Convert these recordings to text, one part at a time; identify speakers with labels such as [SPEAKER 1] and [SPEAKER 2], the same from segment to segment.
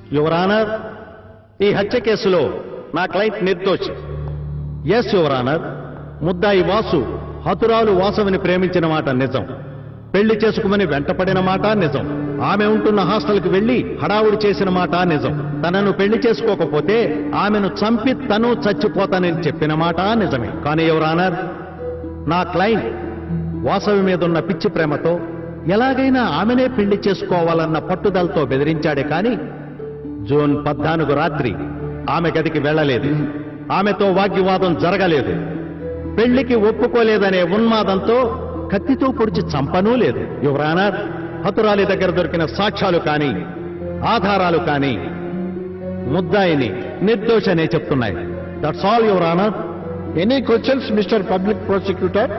[SPEAKER 1] Your honour ఈ హత్య కేసులో నా క్లయింట్ నిర్దోషి ఎస్ యువర్ ఆనర్ ముద్దాయి వాసు హతురాలు వాసవిని ప్రేమించిన మాట నిజం పెళ్లి చేసుకుమని వెంటపడిన మాట నిజం ఆమె ఉంటున్న హాస్టల్కి వెళ్లి హడావుడి చేసిన మాట నిజం తనను పెళ్లి చేసుకోకపోతే ఆమెను చంపి తను చచ్చిపోతానని చెప్పిన మాట నిజమే కానీ యువర్ ఆనర్ నా క్లయింట్ వాసవి మీదున్న పిచ్చి ప్రేమతో ఎలాగైనా ఆమెనే పెళ్లి చేసుకోవాలన్న పట్టుదలతో బెదిరించాడే కాని జూన్ పద్నాలుగు రాత్రి ఆమె గదికి వెళ్ళలేదు ఆమెతో వాగ్వివాదం జరగలేదు పెళ్లికి ఒప్పుకోలేదనే ఉన్మాదంతో కత్తితో పొడిచి చంపనూ లేదు యువరానర్ హతురాలి దగ్గర దొరికిన సాక్ష్యాలు కాని ఆధారాలు కాని ముద్దాయిని నిర్దోషనే చెప్తున్నాయి that's all your honour
[SPEAKER 2] any questions mister public prosecutor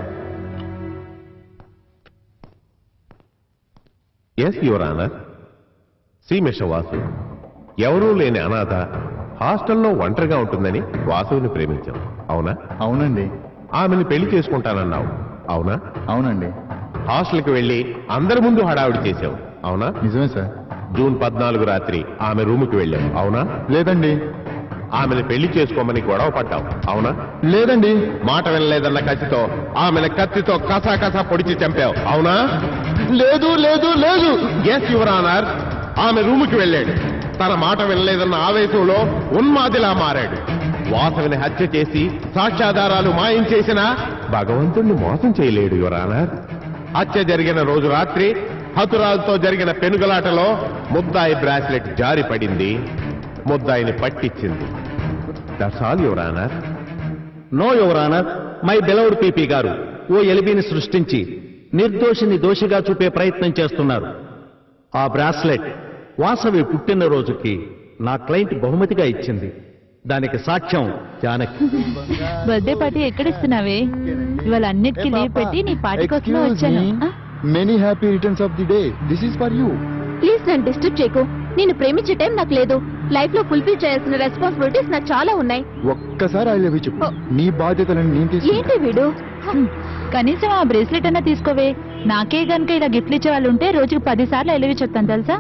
[SPEAKER 3] yes your honour see mister Vasu ఎవరూ లేని అనాథ హాస్టల్లో ఒంటరిగా ఉంటుందని వాసుని ప్రేమించాం అవునా
[SPEAKER 2] అవునండి
[SPEAKER 3] ఆమెను పెళ్లి చేసుకుంటానన్నావు అవునా
[SPEAKER 2] అవునండి
[SPEAKER 3] హాస్టల్కి వెళ్ళి అందరి ముందు హడావిడి చేశావు అవునా
[SPEAKER 2] నిజమే సార్
[SPEAKER 3] జూన్ పద్నాలుగు రాత్రి ఆమె రూముకి వెళ్ళావు అవునా
[SPEAKER 2] లేదండి
[SPEAKER 3] ఆమెను పెళ్లి చేసుకోమని గొడవ పడ్డావు అవునా
[SPEAKER 2] లేదండి
[SPEAKER 3] మాట వినలేదన్న కత్తితో ఆమెను కత్తితో కసా కసా పొడిచి చంపావు అవునా
[SPEAKER 2] లేదు లేదు లేదు
[SPEAKER 3] ఎస్ యువర్ ఆనర్ ఆమె రూముకి వెళ్ళాడు తన మాట వినలేదన్న ఆవేశంలో ఉన్మాదిలా మారాడు వాసవిని హత్య చేసి సాక్ష్యాధారాలు మాయం చేసిన భగవంతుణ్ణి మోసం చేయలేడు యువర్ ఆనర్ హత్య జరిగిన రోజు రాత్రి హతురాలతో జరిగిన పెనుగలాటలో ముద్దాయి బ్రాస్లెట్ జారి పడింది ముద్దాయిని పట్టించింది that's all your honour
[SPEAKER 1] no your honour my beloved PP గారు ఓ ఎలిబిని సృష్టించి నిర్దోషిని దోషిగా చూపే ప్రయత్నం చేస్తున్నారు ఆ బ్రాస్లెట్ వాసవి పుట్టినరోజుకి నా క్లయింట్ బహుమతిగా ఇచ్చింది దానికి సాక్ష్యం జానకి
[SPEAKER 4] బర్త్డే పార్టీ ఎక్కడ ఇస్తున్నావే ఇవాళ అన్నిటికీ లీవ్ పెట్టి నీ పార్టీ కోసమే వచ్చాను ఆ?
[SPEAKER 2] Many happy returns of the day this is for you
[SPEAKER 5] please నన్ను డిస్టర్బ్ చేయకు నేను ప్రేమించే టైం నాకు లేదు లైఫ్ లో ఫుల్ఫిల్ చేయాల్సిన రెస్పాన్సిబిలిటీస్ నాకు చాలా ఉన్నాయి
[SPEAKER 2] ఒక్కసారి ఐ లవ్ చెప్పు నీ బాధ్యతలను నేను తీసుకుంటా
[SPEAKER 5] ఏంటి వీడు
[SPEAKER 4] హ్మ్. కనీసం ఆ బ్రేస్లెట్ అన్నా తీసుకోవే నాకే గనుక ఇలా గిఫ్ట్లు ఇచ్చే వాళ్ళు ఉంటే రోజుకు పది సార్లు ఎలివి చెప్తాను తెలుసా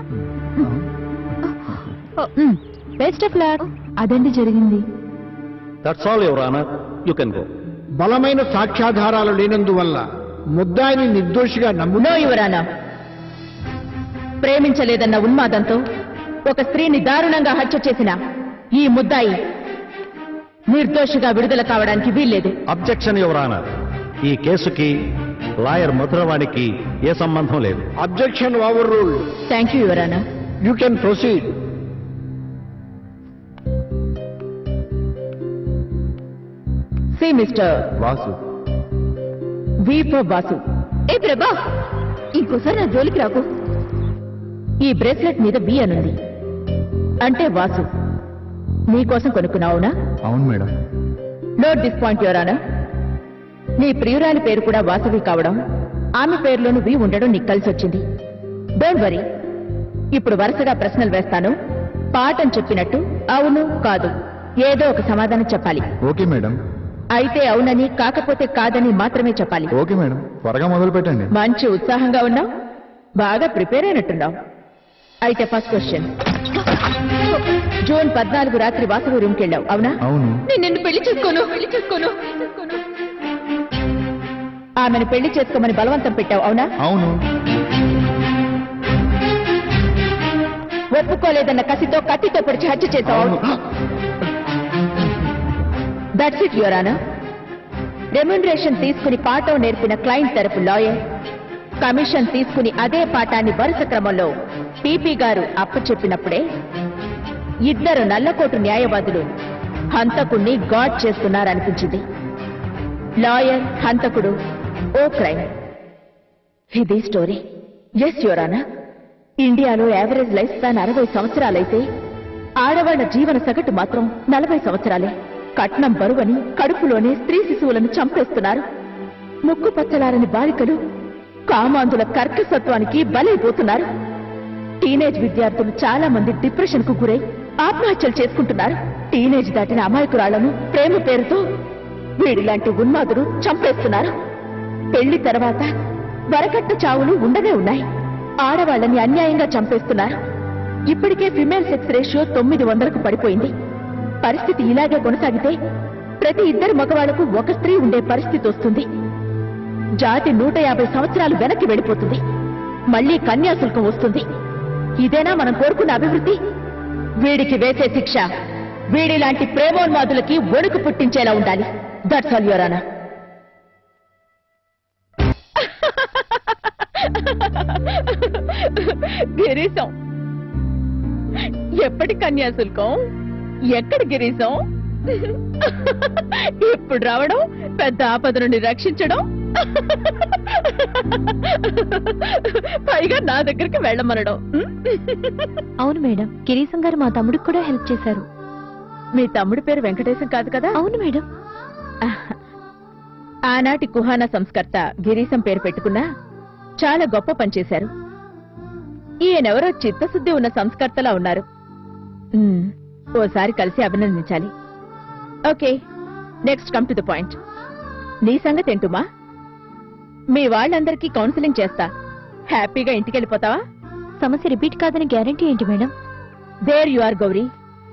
[SPEAKER 4] బెస్ట్ ఆఫ్ లక్ అదండి జరిగింది
[SPEAKER 1] that's all your honour you can go
[SPEAKER 2] బలమైన సాక్ష్యాధారాలు లేనందువల్ల ముద్దాయిని నిర్దోషిగా నమ్ము
[SPEAKER 5] నో యువరానా ప్రేమించలేదన్న ఉన్మాదంతో ఒక స్త్రీని దారుణంగా హత్య చేసిన ఈ ముద్దాయి నిర్దోషిగా విడుదల కావడానికి వీల్లేదు
[SPEAKER 1] అబ్జెక్షన్ యువర్ ఆనర్ ఈ కేసుకి లాయర్ మధురవాణికి ఏ సంబంధం లేదు
[SPEAKER 2] objection overrule
[SPEAKER 5] thank you your honour
[SPEAKER 2] you can proceed
[SPEAKER 5] see mister
[SPEAKER 2] Vasu
[SPEAKER 5] V for Basu ఏ ప్రభా ఇంకోసారి నా జోలికి రాకు ఈ బ్రేస్లెట్ మీద బి అనుంది అంటే వాసు నీకోసం కొనుక్కున్నావునా
[SPEAKER 2] అవును madam
[SPEAKER 5] note this point your honour నీ ప్రియురాలి పేరు కూడా వాసవి కావడం ఆమె పేరులోను వి ఉండడం నీకు కలిసి వచ్చింది డోంట్ వరీ ఇప్పుడు వరుసగా ప్రశ్నలు వేస్తాను పాఠం చెప్పినట్టు అవును కాదు ఏదో ఒక సమాధానం చెప్పాలి
[SPEAKER 2] ఓకే మేడం
[SPEAKER 5] అయితే అవునని కాకపోతే కాదని మాత్రమే చెప్పాలి
[SPEAKER 2] ఓకే మేడం త్వరగా మొదలు పెట్టండి
[SPEAKER 5] మంచి ఉత్సాహంగా ఉన్నావు బాగా ప్రిపేర్ అయినట్టున్నావు అయితే ఫస్ట్ క్వశ్చన్ జూన్ పద్నాలుగు రాత్రి వాసవి రూమ్కి వెళ్ళావు అవునా
[SPEAKER 2] అవును
[SPEAKER 5] నేను నిన్ను పెళ్లి చేసుకోను పెళ్లి చేసుకోను ఆమెను పెళ్లి చేసుకోమని బలవంతం పెట్టావు అవునా
[SPEAKER 2] అవును
[SPEAKER 5] ఒప్పుకోలేదన్న కసితో కత్తితో పొడిచి హత్య చేశావు
[SPEAKER 2] అవును
[SPEAKER 5] దట్స్ ఇట్ యువరానా రెమ్యునరేషన్ తీసుకుని పాఠం నేర్పిన క్లయింట్ తరపు లాయర్ కమిషన్ తీసుకుని అదే పాఠాన్ని వరుస క్రమంలో పీపీ గారు అప్పచెప్పినప్పుడే ఇద్దరు నల్లకోటు న్యాయవాదులు హంతకుణ్ణి గాడ్ చేస్తున్నారనిపించింది లాయర్ హంతకుడు ఓ క్రైమ్ ఇది స్టోరీ ఎస్ యువరానా ఇండియాలో యావరేజ్ లైఫ్ స్పాన్ అరవై సంవత్సరాలైతే ఆడవాళ్ల జీవన సగటు మాత్రం నలభై సంవత్సరాలే కట్నం బరువని కడుపులోనే స్త్రీ శిశువులను చంపేస్తున్నారు ముక్కు పచ్చలారని బాలికలు కామాంధుల కర్కసత్వానికి బలైపోతున్నారు టీనేజ్ విద్యార్థులు చాలా మంది డిప్రెషన్ కు గురై ఆత్మహత్యలు చేసుకుంటున్నారు టీనేజ్ దాటిన అమాయకురాళ్లను ప్రేమ పేరుతో వీడిలాంటి ఉన్మాదులు చంపేస్తున్నారు పెళ్లి తర్వాత వరకట్న చావులు ఉండనే ఉన్నాయి ఆడవాళ్ళని అన్యాయంగా చంపేస్తున్నారు ఇప్పటికే ఫిమేల్ సెక్స్ రేషియో తొమ్మిది వందలకు పడిపోయింది పరిస్థితి ఇలాగే కొనసాగితే ప్రతి ఇద్దరు మగవాళ్లకు ఒక స్త్రీ ఉండే పరిస్థితి వస్తుంది జాతి నూట యాభై సంవత్సరాలు వెనక్కి వెళ్ళిపోతుంది మళ్లీ కన్యాశుల్కం వస్తుంది ఇదేనా మనం కోరుకున్న అభివృద్ధి వీడికి వేసే శిక్ష వీడిలాంటి ప్రేమోన్మాదులకి వణుకు పుట్టించేలా ఉండాలి దట్స్ ఆల్ యువరానా గిరీశం ఎప్పటి కన్యాశుల్కం ఎక్కడ గిరీశం ఇప్పుడు రావడం పెద్ద ఆపద నుండి రక్షించడం పైగా నా దగ్గరికి వెళ్ళమనడం
[SPEAKER 4] అవును మేడం గిరీశం గారు మా తమ్ముడికి కూడా హెల్ప్ చేశారు
[SPEAKER 5] మీ తమ్ముడి పేరు వెంకటేశం కాదు కదా
[SPEAKER 4] అవును మేడం
[SPEAKER 5] ఆనాటి కుహానా సంస్కర్త గిరీశం పేరు పెట్టుకున్నా చాలా గొప్ప పనిచేశారు ఈయనెవరో చిత్తశుద్ధి ఉన్న సంస్కర్తలా ఉన్నారు మ్మ్, ఓసారి కలిసి అభినందించాలి okay next come to the point నీ సంగతి ఏంటుమా మీ వాళ్ళందరికీ కౌన్సిలింగ్ చేస్తా హ్యాపీగా ఇంటికి వెళ్ళిపోతావా
[SPEAKER 4] సమస్య రిపీట్ కాదని గ్యారంటీ ఏంటి madam
[SPEAKER 5] there you are Gauri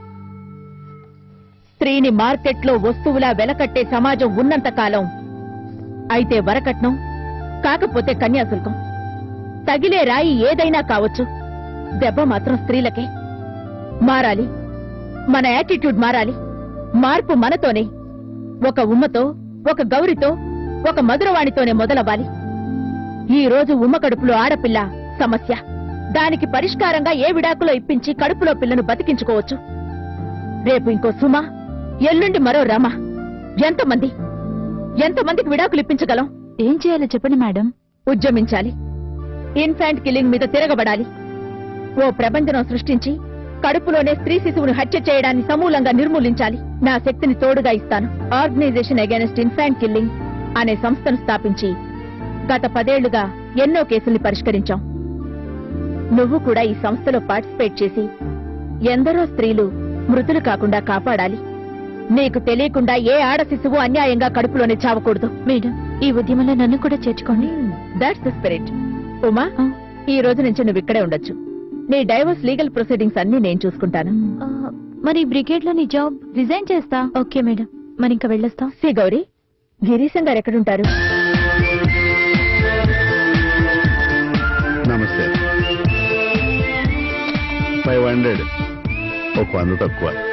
[SPEAKER 5] స్త్రీని మార్కెట్లో వస్తువులా వెలకట్టే సమాజం ఉన్నంత కాలం అయితే వరకట్నం కాకపోతే కన్యాశుల్కం తగిలే రాయి ఏదైనా కావచ్చు దెబ్బ మాత్రం స్త్రీలకే మారాలి మన యాటిట్యూడ్ మారాలి మార్పు మనతోనే ఒక ఉమ్మతో ఒక గౌరితో ఒక మధురవాణితోనే మొదలవ్వాలి ఈ రోజు ఉమ్మ కడుపులో ఆడపిల్ల సమస్య దానికి పరిష్కారంగా ఏ విడాకులో ఇప్పించి కడుపులో పిల్లను బతికించుకోవచ్చు రేపు ఇంకో సుమ ఎల్లుండి మరో రమ ఎంతమంది ఎంతమందికి విడాకులు ఇప్పించగలం
[SPEAKER 4] ఏం చేయాలో చెప్పండి మేడం
[SPEAKER 5] ఉద్యమించాలి ఇన్ఫాంట్ కిల్లింగ్ మీద తిరగబడాలి ఓ ప్రపంచం సృష్టించి కడుపులోనే స్త్రీ శిశువును హత్య చేయడాన్ని సమూలంగా నిర్మూలించాలి నా శక్తిని తోడుగా ఇస్తాను ఆర్గనైజేషన్ అగేనెస్ట్ ఇన్ఫాంట్ కిల్లింగ్ అనే సంస్థను స్థాపించి గత పదేళ్లుగా ఎన్నో కేసుల్ని పరిష్కరించాం నువ్వు కూడా ఈ సంస్థలో పార్టిసిపేట్ చేసి ఎందరో స్త్రీలు మృతులు కాకుండా కాపాడాలి నీకు తెలియకుండా ఏ ఆడ శిశువు అన్యాయంగా కడుపులోనే చావకూడదు
[SPEAKER 4] మేడం ఈ ఉద్యమంలో నన్ను కూడా చేర్చుకోండి
[SPEAKER 5] దాట్స్ ద స్పిరిట్ ఉమా
[SPEAKER 4] ఆ.
[SPEAKER 5] ఈ రోజు నుంచి నువ్వు ఇక్కడే ఉండొచ్చు నీ డైవర్స్ లీగల్ ప్రొసీడింగ్స్ అన్ని నేను చూసుకుంటాను
[SPEAKER 4] ఆ, మరి బ్రిగేడ్ లో నీ జాబ్ రిజైన్ చేస్తా ఓకే మేడం మరి ఇంకా వెళ్ళొస్తాం
[SPEAKER 5] సి గౌరీ గిరీశం గారు ఎక్కడుంటారు
[SPEAKER 3] నమస్తే ఫైవ్ హండ్రెడ్ ఒక వంద తక్కువ